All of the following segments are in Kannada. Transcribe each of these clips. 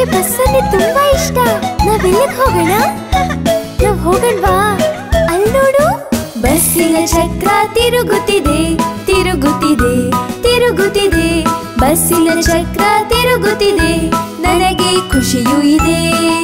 ನನ್ಗೆ ಬಸ್ಸಲ್ಲಿ ತುಂಬಾ ಇಷ್ಟ ನಾವೆಲ್ಲಿಗೆ ಹೋಗೋಣ ನಾವ್ ಹೋಗಣ್ವಾ ಅಲ್ಲಿ ನೋಡು ಬಸ್ಸಿನ ಚಕ್ರ ತಿರುಗುತ್ತಿದೆ ತಿರುಗುತ್ತಿದೆ ತಿರುಗುತ್ತಿದೆ ಬಸ್ಸಿನ ಚಕ್ರ ತಿರುಗುತ್ತಿದೆ ನನಗೆ ಖುಷಿಯೂ ಇದೆ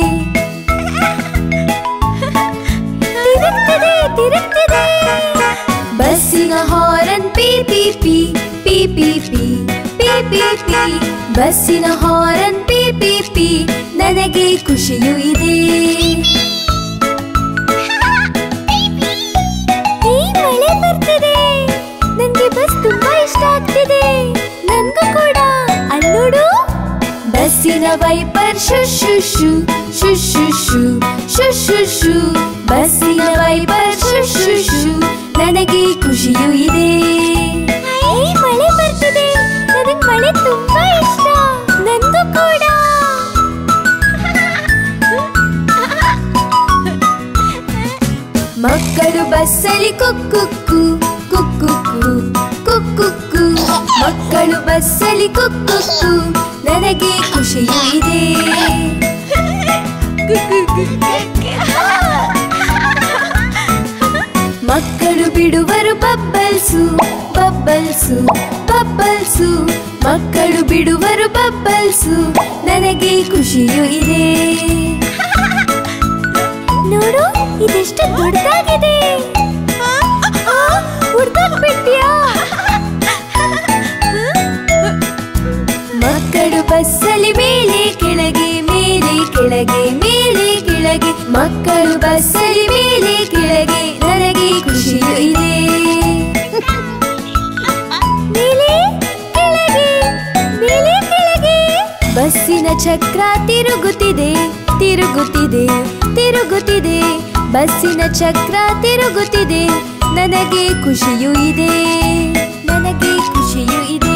ತಿರುಗ್ತಿದೆ ತಿರುಗ್ತಿದೆ ಬಸ್ಸಿನ ಹಾರನ್ ಪಿ ಪಿ ಪಿ ಪಿ ಪಿ ಪಿ ಪಿ ಪಿ ಪಿ ಬಸ್ಸಿನ ಹಾರನ್ ಪಿ ಪಿ ಪಿ ನನಗೆ ಖುಷಿಯೂ ಇದೆ ಈ ಮಳೆ ಬರ್ತಿದೆ ನನ್ಗೆ ಬಸ್ ತುಂಬಾ ಇಷ್ಟ ಆಗ್ತಿದೆ ನನ್ಗೂ ಕೂಡ ಅಲ್ಲೋಡು ಬಸ್ಸಿನ ವೈಪರ್ ಶು ಶು ಶು ಶು ಶು ಶು ಶು ಶು ಶು ಬಸ್ಸಿನ ವೈಪರ್ ಶು ಶು ಶು ನನಗೆ ಖುಷಿಯೂ ಇದೆ ಈ ಮಳೆ ಬರ್ತಿದೆ ನನಗ್ ಮಳೆ ತುಂಬಾ ಇಷ್ಟ ನನ್ಗೂ ಕೂಡ ಮಕ್ಕಳು ಬಸ್ಸಲ್ಲಿ ಕುಕ್ಕುಕ್ಕು ಕುಕ್ಕುಕ್ಕು ಕುಕ್ಕುಕ್ಕು ಮಕ್ಕಳು ಬಸ್ಸಲ್ಲಿ ಕುಕ್ಕುಕ್ಕು ನನಗೆ ಖುಷಿಯೂ ಇದೆ ಮಕ್ಕಳು ಬಿಡುವರು ಬಬ್ಬಲ್ಸು ಬಬ್ಬಲ್ಸು ಬಬ್ಬಲ್ಸು ಮಕ್ಕಳು ಬಿಡುವರು ಬಬ್ಬಲ್ಸು ನನಗೆ ಖುಷಿಯೂ ಇದೆ ನೋಡು ಇದೆಷ್ಟು ದೊಡ್ಡದಾಗಿದೆ ಬಿಟ್ಟಿಯಾ ಮಕ್ಕಳು ಬಸ್ಸಲ್ಲಿ ಮೇಲೆ ಕೆಳಗೆ ಮೇಲೆ ಕೆಳಗೆ ಮೇಲೆ ಕೆಳಗೆ ಮಕ್ಕಳು ಬಸ್ಸಲ್ಲಿ ಮೇಲೆ ಕೆಳಗೆ ನನಗೆ ಖುಷಿಯೂ ಇದೆ ಮೇಲೆ ಕೆಳಗೆ ಮೇಲೆ ಕೆಳಗೆ ಬಸ್ಸಿನ ಚಕ್ರ ತಿರುಗುತ್ತಿದೆ ತಿರುಗುತ್ತಿದೆ ತಿರುಗುತ್ತಿದೆ ಬಸ್ಸಿನ ಚಕ್ರ ತಿರುಗುತ್ತಿದೆ ನನಗೆ ಖುಷಿಯೂ ಇದೆ ನನಗೆ ಖುಷಿಯೂ ಇದೆ